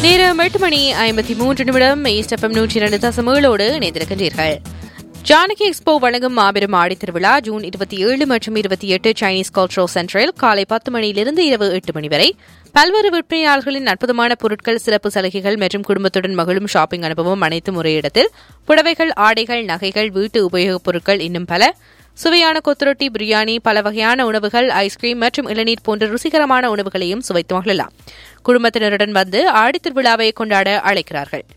நேரம் எட்டு மணி ஐம்பத்தி மூன்று நிமிடம் ஈஸ்ட் எஃப்எம் நூற்றி இரண்டு தசம் ஏழோடு இணைந்திருக்கின்றீர்கள் ஜானகி எக்ஸ்போ வழங்கும் மாபெரும் ஆடி திருவிழா ஜூன் இருபத்தி ஏழு மற்றும் இருபத்தி எட்டு சைனீஸ் கல்ச்சரல் சென்டரில் காலை பத்து மணியிலிருந்து இரவு எட்டு மணி வரை பல்வேறு விற்பனையாளர்களின் அற்புதமான பொருட்கள் சிறப்பு சலுகைகள் மற்றும் குடும்பத்துடன் மகிழும் ஷாப்பிங் அனுபவம் அனைத்து முறை இடத்தில் புடவைகள் ஆடைகள் நகைகள் வீட்டு உபயோகப் பொருட்கள் இன்னும் பல சுவையான கொத்துரொட்டி பிரியாணி பல வகையான உணவுகள் ஐஸ்கிரீம் மற்றும் இளநீர் போன்ற ருசிகரமான உணவுகளையும் சுவைத்து மகிழலாம் குடும்பத்தினருடன் வந்து ஆடி திருவிழாவை கொண்டாட அழைக்கிறார்கள்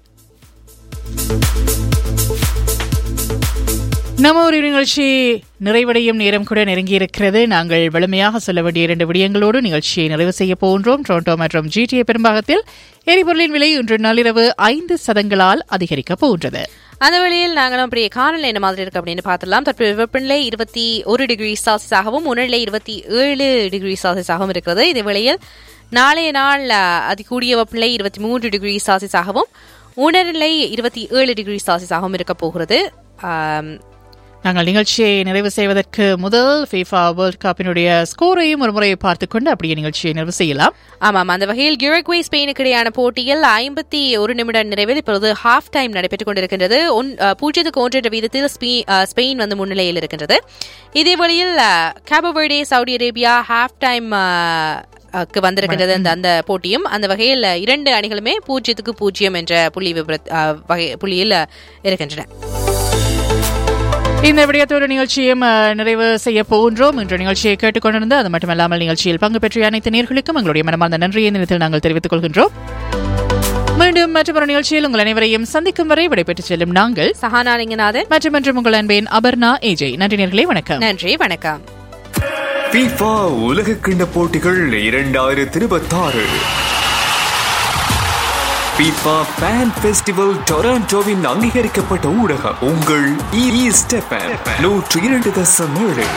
நம்ம ஒரு நிகழ்ச்சி நிறைவடையும் நேரம் கூட நெருங்கி இருக்கிறது நாங்கள் வலிமையாக சொல்ல வேண்டிய இரண்டு விடயங்களோடு நிகழ்ச்சியை நிறைவு செய்ய போகின்றோம் டொரண்டோ மற்றும் ஜிடிஏ பெரும்பாகத்தில் எரிபொருளின் விலை இன்று நள்ளிரவு ஐந்து சதங்களால் அதிகரிக்கப் போகின்றது அந்த வேளையில் நாங்களும் அப்படியே காணல என்ன மாதிரி இருக்கு அப்படின்னு பார்த்துலாம் தற்போது வெப்பநிலை இருபத்தி ஒரு டிகிரி செல்சியஸாகவும் உணர்நிலை இருபத்தி ஏழு டிகிரி செல்சியஸாகவும் இருக்கிறது இதே வேளையில் நாளைய நாள் அஹ், அதிகூடிய வெப்பநிலை இருபத்தி மூன்று டிகிரி செல்சியஸாகவும் உணர்நிலை இருபத்தி ஏழு டிகிரி செல்சியஸாகவும் இருக்க போகிறது ஆம், நாங்கள் நிகழ்ச்சியை நிறைவு செய்வதற்கு முதல் ஃபீஃபா வேர்ல்ட் கப்பினுடைய ஸ்கோரையும் ஒரு முறை பார்த்துக்கொண்டு அப்படியே நிகழ்ச்சியை நிறைவு செய்யலாம் ஆமாம் அந்த வகையில் யுரக்வே ஸ்பெயினுக்கு இடையான போட்டியில் ஐம்பத்தி ஒரு நிமிட நிறைவில் இப்பொழுது ஹாஃப் டைம் நடைபெற்றுக் கொண்டிருக்கின்றது ஒன்- அஹ், பூஜ்ஜியத்துக்கு ஒன்று என்ற வீதத்தில் ஸ்பெ- அஹ், ஸ்பெயின் வந்து முன்னிலையில் இருக்கின்றது இதே வழியில் Cape Verde Saudi Arabia half time க்கு வந்திருக்கின்றது அந்த அந்த போட்டியும் அந்த வகையில் இரண்டு அணிகளுமே பூஜ்ஜியத்துக்கு பூஜ்ஜியம் என்ற புள்ளி விபர அஹ், வகை புள்ளியில் இருக்கின்றன இந்த விடயத்தோடு நிகழ்ச்சியும் அஹ், நிறைவு செய்ய போகின்றோம் இன்று நிகழ்ச்சியை கேட்டுக்கொண்டிருந்த அது மட்டுமல்லாமல் நிகழ்ச்சியில் பங்கு பெற்ற அனைத்து நேர்களுக்கும் எங்களுடைய மனமார்ந்த நன்றியை இந்த நேரத்தில் நாங்கள் தெரிவித்துக் கொள்கின்றோம் மீண்டும் மற்றொரு நிகழ்ச்சியில் உங்கள் அனைவரையும் சந்திக்கும் வரை விடைபெற்றுச் செல்லும் நாங்கள் சஹானா லிங்கநாதன் மற்றும் மற்றும் உங்கள் அன்பேன் அபர்ணா ஏஜய் நன்றி நேர்களே வணக்கம் நன்றி வணக்கம் FIFA உலக கிண்ட போட்டிகள் இரண்டாயிரத்தி இருபத்தாறு FIFA ஃபேன் ஃபெஸ்டிவல் டொராண்டோவின் அங்கீகரிக்கப்பட்ட ஊடகம் உங்கள் இ ஸ்டெப்பன் நூற்றி இரண்டு தசம் ஏழு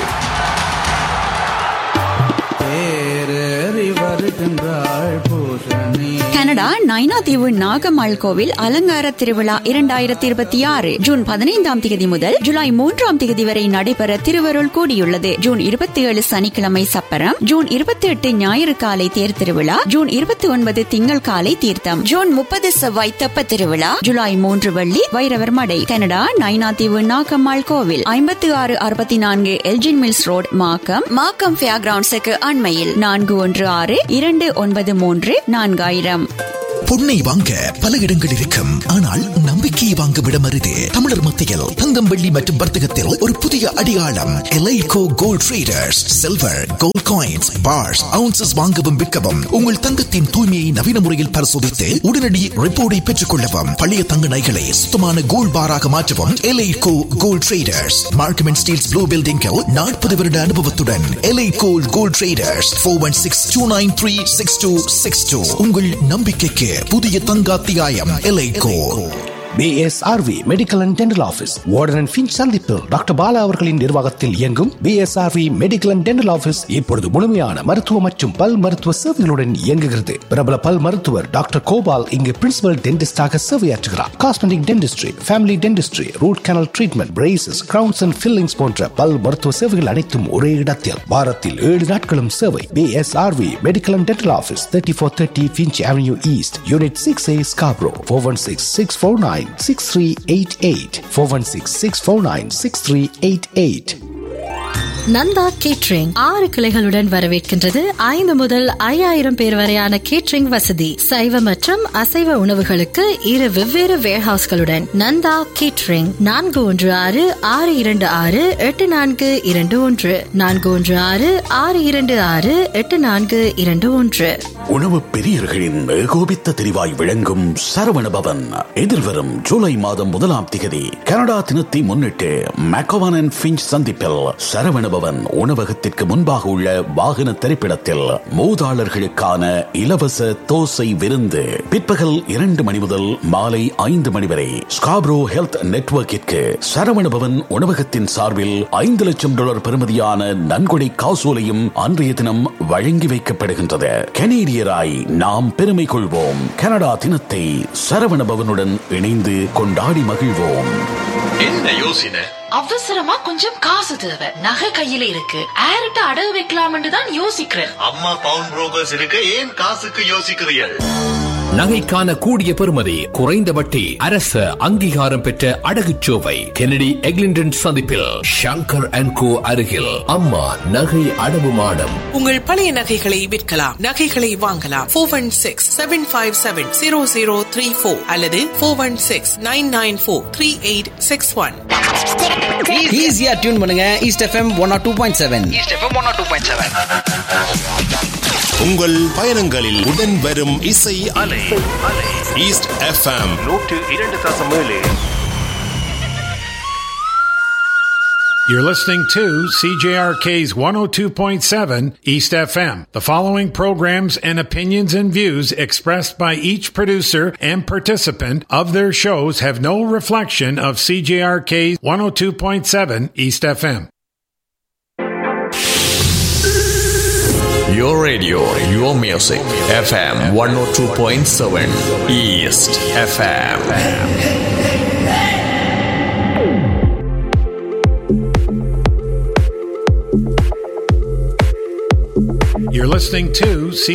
தேரேறி வருகின்றாள் பூசணி கனடா நைனாதீவு நாகம்மாள் கோவில் அலங்கார திருவிழா இரண்டாயிரத்தி இருபத்தி ஆறு ஜூன் பதினைந்தாம் தேதி முதல் ஜூலை மூன்றாம் தேதி வரை நடைபெற திருவருள் கூடியுள்ளது ஜூன் இருபத்தி ஏழு சனிக்கிழமை சப்பரம் ஜூன் இருபத்தி எட்டு ஞாயிறு காலை தேர் திருவிழா ஜூன் இருபத்தி ஒன்பது திங்கள் காலை தீர்த்தம் ஜூன் முப்பது செவ்வாய் தெப்ப திருவிழா ஜூலை மூன்று வெள்ளி வைரவர் மடை கனடா நைனாதீவு நாகம்மாள் கோவில் ஐம்பத்தி ஆறு அறுபத்தி நான்கு Elgin Mills Road Markham Markham Fair கிரவுண்ட்ஸுக்கு அண்மையில் நான்கு ஒன்று ஆறு இரண்டு ஒன்பது மூன்று நான்காயிரம் பொன்னை வாங்க பல இடங்கள் இருக்கும் ஆனால் நம்பிக்கையை வாங்கும் இடம் அரிது தமிழர் மத்தியில் தங்கம் வெள்ளி மற்றும் வர்த்தகத்தில் ஒரு புதிய அடியாளம் எலைகோ gold traders silver gold coins bars ounces வாங்கவும் விற்கவும் உங்கள் தங்கத்தின் தூய்மையை நவீன முறையில் பரிசோதித்து உடனடி ரிப்போர்ட்டை பெற்றுக் கொள்ளவும் பழைய தங்க நகைகளை சுத்தமான கோல்ட் பாராக மாற்றவும் எலைகோ gold traders Markham and Steeles blue பில்டிங்கில் நாற்பது வருட அனுபவத்துடன் எலைகோ gold traders four one six two nine three six two six two உங்கள் நம்பிக்கைக்கு புதிய தங்காத்தியாயம் எலைகோ BSRV medical and dental office Warden and Finch சந்திப்பு டாக்டர் பாலா அவர்களின் நிர்வாகத்தில் இயங்கும் BSRV medical and dental office இப்பொழுது முழுமையான மருத்துவ மற்றும் பல் மருத்துவ சேவைகளுடன் இயங்குகிறது பிரபல பல் மருத்துவர் டாக்டர் கோபால் இங்கு பிரின்சிபல் டென்டிஸ்டாக சேவையாற்றுகிறார் cosmetic dentistry family dentistry root canal treatment braces crowns and fillings போன்ற பல் மருத்துவ சேவைகள் அனைத்தும் ஒரே இடத்தில் வாரத்தில் ஏழு நாட்களும் சேவை BSRV medical and dental office thirty four thirty Finch Avenue East unit six A Scarborough four one six six four nine six three eight eight four one six six four nine six three eight eight Nandha catering ஆறு கிளைகளுடன் வரவேற்கின்றது ஐந்து முதல் ஐயாயிரம் பேர் வரையான catering வசதி சைவ மற்றும் அசைவ உணவுகளுக்கு இரு வெவ்வேறு வேர்ஹவுஸ்களுடன் நந்தா கேட்ரிங் நான்கு ஒன்று ஆறு ஆறு இரண்டு ஆறு எட்டு நான்கு இரண்டு ஒன்று நான்கு ஒன்று ஆறு ஆறு இரண்டு ஆறு எட்டு நான்கு இரண்டு ஒன்று உணவு பிரியர்களின் ஏகோபித்த தெரிவாய் விளங்கும் சரவண பவன் எதிர்வரும் ஜூலை மாதம் முதலாம் திகதி கனடா தினத்தை முன்னிட்டு மேக்கோவான் அண்ட் ஃபிஞ்ச் சந்திப்பில் சரவண பவன் உணவகத்திற்கு முன்பாக உள்ள வாகன திரைப்படத்தில் மூதாளர்களுக்கான இலவச தோசை விருந்து பிற்பகல் இரண்டு மணி முதல் மாலை ஐந்து மணி வரை ஸ்காப்ரோ ஹெல்த் நெட்வொர்க்கிற்கு சரவண பவன் உணவகத்தின் சார்பில் ஐந்து லட்சம் டாலர் பெறுமதியான நன்கொடை காசோலையும் அன்றைய தினம் வழங்கி வைக்கப்படுகின்றது கனேடியராய் நாம் பெருமை கொள்வோம் கனடா தினத்தை சரவண பவனுடன் இணைந்து கொண்டாடி மகிழ்வோம் என்ன யோசனை அவசரமா கொஞ்சம் காசு தேவை நகை கையில இருக்கு ஆர்ட்ட அடகு வைக்கலாம்னு தான் யோசிக்கிறேன் அம்மா பவுன் புரோக்கர்ஸ் இருக்க ஏன் காசுக்கு யோசிக்கிறீர்கள் நகைக்கான கூடிய பெறுமதி குறைந்த வட்டி அரச அங்கீகாரம் பெற்ற அடகுச்சோவை கெனடி எக்லிண்டன் சந்திப்பில் ஷங்கர் அண்ட் கோ அருகில் அம்மா நகை அடவு மாடம் உங்கள் பழைய நகைகளை விற்கலாம் நகைகளை வாங்கலாம் four one six seven five seven zero zero three four அல்லது four one six nine nine four three eight six one ஈஸியா டியூன் பண்ணுங்க East FM one or two point seven உங்கள் பயணங்களில் உடன் வரும் இசை அலை ஈஸ்ட் எஃப்எம் நூற்று இரண்டு தசம் ஏழு You're listening to CJRK's 102.7 East FM. The following programs and opinions and views expressed by each producer and participant of their shows have no reflection of CJRK's 102.7 East FM. Your radio, your music. FM 102.7 East FM. You're listening to